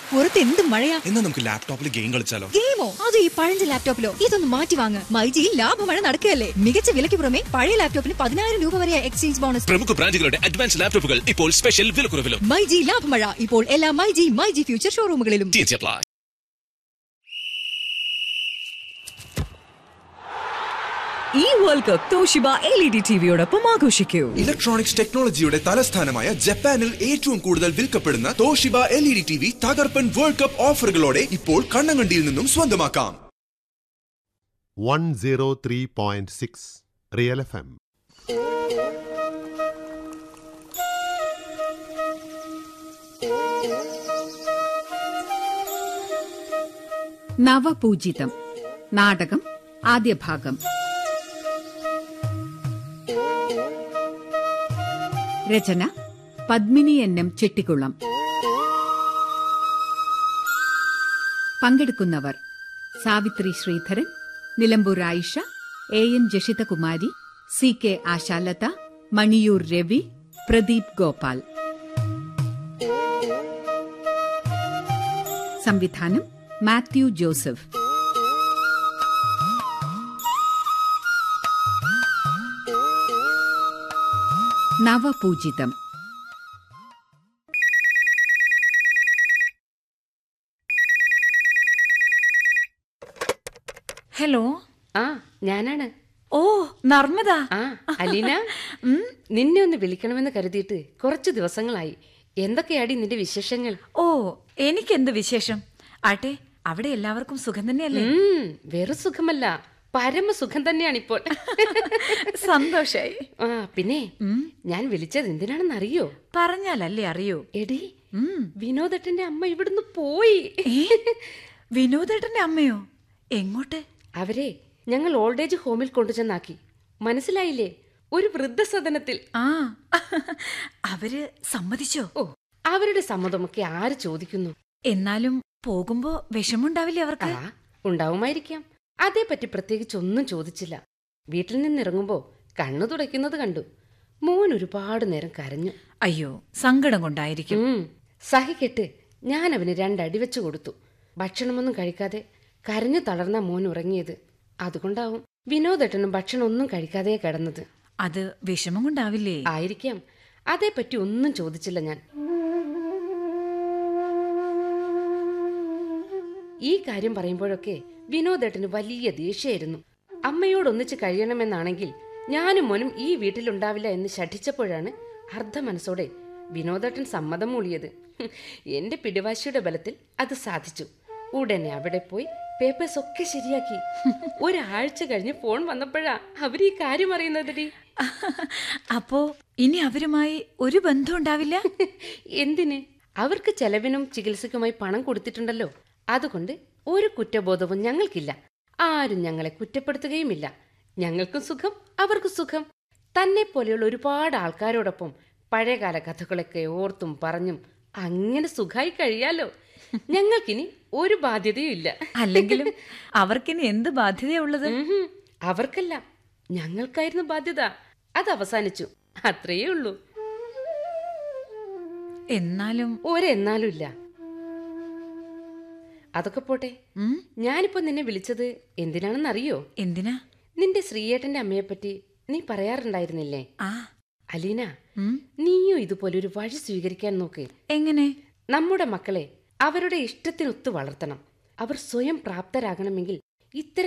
പുറത്ത് എന്ത് മഴയാ എന്നാ നമുക്ക് ലാപ്ടോപ്പിൽ ഗെയിം കളിച്ചാലോ ഗെയിമോ അത് ഈ പഴഞ്ച ലാപ്ടോപ്പിലോ ഇതൊന്ന് മാറ്റി വാങ്ങ് മൈജിയിൽ ലാഭമഴ നടക്കുകയല്ലേ മികച്ച വിലയ്ക്ക് പുറമെ പഴയ ലാപ്ടോപ്പിന് പതിനായിരം രൂപ വരെ എക്സ്ചേഞ്ച് ബോണസ് പ്രമുഖ ബ്രാൻഡുകളുടെ അഡ്വാൻസ് ലാപ്ടോപ്പുകൾ ഇപ്പോൾ സ്പെഷ്യൽ വിലക്കുറവിലും മൈജി ലാഭമഴ ഇപ്പോൾ എല്ലാ മൈജി മൈജി ഫ്യൂച്ചർ ഷോറൂമുകളിലും TNC apply. ഈ world cup Toshiba L E D ടിവിയോടൊപ്പം ആഘോഷിക്കൂ ഇലക്ട്രോണിക്സ് ടെക്നോളജിയുടെ തലസ്ഥാനമായ ജപ്പാനിൽ ഏറ്റവും കൂടുതൽ വിൽക്കപ്പെടുന്ന Toshiba L E D T V തകർപ്പൻ വേൾഡ് കപ്പ് ഓഫറുകളോടെ ഇപ്പോൾ കണ്ണങ്കണ്ടിയിൽ നിന്നും സ്വന്തമാക്കാം one zero three point six real F M Navapoojitham നാടകം ആദ്യ ഭാഗം രചന പത്മിനി എൻ എം ചെട്ടിക്കുളം പങ്കെടുക്കുന്നവർ Savithri Sreedharan Nilambur Ayisha A N Jashithakumari C K Ashalatha Maniyur Ravi Pradeep Gopal സംവിധാനം മാത്യു ജോസഫ് നവപൂജിതം ഹലോ ആ ഞാനാണ് ഓ നർമ്മദ ആ അലീന നിന്നെ ഒന്ന് വിളിക്കണമെന്ന് കരുതിയിട്ട് കുറച്ച് ദിവസങ്ങളായി എന്തൊക്കെയാടി നിന്റെ വിശേഷങ്ങൾ ഓ എനിക്കെന്ത് വിശേഷം ആട്ടെ അവിടെ എല്ലാവർക്കും സുഖം തന്നെയല്ലേ ഉം, വെറും സുഖമല്ല പരമസുഖം തന്നെയാണ് ഇപ്പോൾ സന്തോഷായി ആ പിന്നെ ഞാൻ വിളിച്ചത് എന്തിനാണെന്ന് അറിയോ പറഞ്ഞാലല്ലേ അറിയൂ എടി വിനോദട്ടന്റെ അമ്മ ഇവിടുന്ന് പോയി ഏ വിനോദേട്ടന്റെ അമ്മയോ എങ്ങോട്ട് അവരെ ഞങ്ങൾ ഓൾഡ് ഏജ് ഹോമിൽ കൊണ്ടുചെന്നാക്കി മനസ്സിലായില്ലേ ഒരു വൃദ്ധസദനത്തിൽ ആ അവര് സമ്മതിച്ചോ ഓ അവരുടെ സമ്മതമൊക്കെ ആര് ചോദിക്കുന്നു എന്നാലും പോകുമ്പോ വിഷമുണ്ടാവില്ലേ അവർക്ക് ആ ഉണ്ടാവുമായിരിക്കാം അതേപ്പറ്റി പ്രത്യേകിച്ച് ഒന്നും ചോദിച്ചില്ല വീട്ടിൽ നിന്നിറങ്ങുമ്പോ കണ്ണു തുടയ്ക്കുന്നത് കണ്ടു മോൻ ഒരുപാട് നേരം കരഞ്ഞു അയ്യോ സങ്കടം കൊണ്ടായിരിക്കും ഉം, സഹിക്കെട്ട് ഞാൻ അവന് രണ്ടടി വെച്ചു കൊടുത്തു ഭക്ഷണമൊന്നും കഴിക്കാതെ കരഞ്ഞു തളർന്ന മോൻ ഉറങ്ങിയത് അതുകൊണ്ടാവും വിനോദേട്ടനും ഭക്ഷണം ഒന്നും കഴിക്കാതെ കിടന്നത് അത് വിഷമം കൊണ്ടാവില്ലേ ആയിരിക്കാം അതേപ്പറ്റി ഒന്നും ചോദിച്ചില്ല ഞാൻ ഈ കാര്യം പറയുമ്പോഴൊക്കെ വിനോദേട്ടന് വലിയ ദേഷ്യമായിരുന്നു അമ്മയോടൊന്നിച്ച് കഴിയണമെന്നാണെങ്കിൽ ഞാനും മോനും ഈ വീട്ടിലുണ്ടാവില്ല എന്ന് ശഠിച്ചപ്പോഴാണ് അർദ്ധ മനസ്സോടെ വിനോദേട്ടൻ സമ്മതം മൂളിയത് ഹും, എന്റെ പിടിവാശിയുടെ ബലത്തിൽ അത് സാധിച്ചു ഉടനെ അവിടെ പോയി പേപ്പേഴ്സ് ഒക്കെ ശരിയാക്കി ഒരാഴ്ച കഴിഞ്ഞ് ഫോൺ വന്നപ്പോഴാ അവർ ഈ കാര്യം അറിയുന്നതടി അപ്പോ ഇനി അവരുമായി ഒരു ബന്ധം ഉണ്ടാവില്ല എന്തിന് അവർക്ക് ചെലവിനും ചികിത്സയ്ക്കുമായി പണം കൊടുത്തിട്ടുണ്ടല്ലോ അതുകൊണ്ട് ഒരു കുറ്റബോധവും ഞങ്ങൾക്കില്ല ആരും ഞങ്ങളെ കുറ്റപ്പെടുത്തുകയുമില്ല ഞങ്ങൾക്കും സുഖം അവർക്കും സുഖം തന്നെ പോലെയുള്ള ഒരുപാട് ആൾക്കാരോടൊപ്പം പഴയകാല കഥകളൊക്കെ ഓർത്തും പറഞ്ഞും അങ്ങനെ സുഖമായി കഴിയാലോ ഞങ്ങൾക്കിനി ഒരു ബാധ്യതയും ഇല്ല അല്ലെങ്കിലും അവർക്കിനി എന്ത് ബാധ്യതയുള്ളത് ഉഹും. അവർക്കല്ല ഞങ്ങൾക്കായിരുന്നു ബാധ്യത അത് അവസാനിച്ചു അത്രയേ ഉള്ളൂ എന്നാലും ഒരെന്നാലും ഇല്ല അതൊക്കെ പോട്ടെ ഉം, ഞാനിപ്പോ നിന്നെ വിളിച്ചത് എന്തിനാണെന്നറിയോ എന്തിനാ നിന്റെ ശ്രീയേട്ടന്റെ അമ്മയെപ്പറ്റി നീ പറയാറുണ്ടായിരുന്നില്ലേ ആ അലീന ഉം, നീയും ഇതുപോലെ ഒരു വഴി സ്വീകരിക്കാൻ നോക്ക് എങ്ങനെ നമ്മുടെ മക്കളെ അവരുടെ ഇഷ്ടത്തിനൊത്ത് വളർത്തണം അവർ സ്വയം പ്രാപ്തരാകണമെങ്കിൽ ഇത്തരം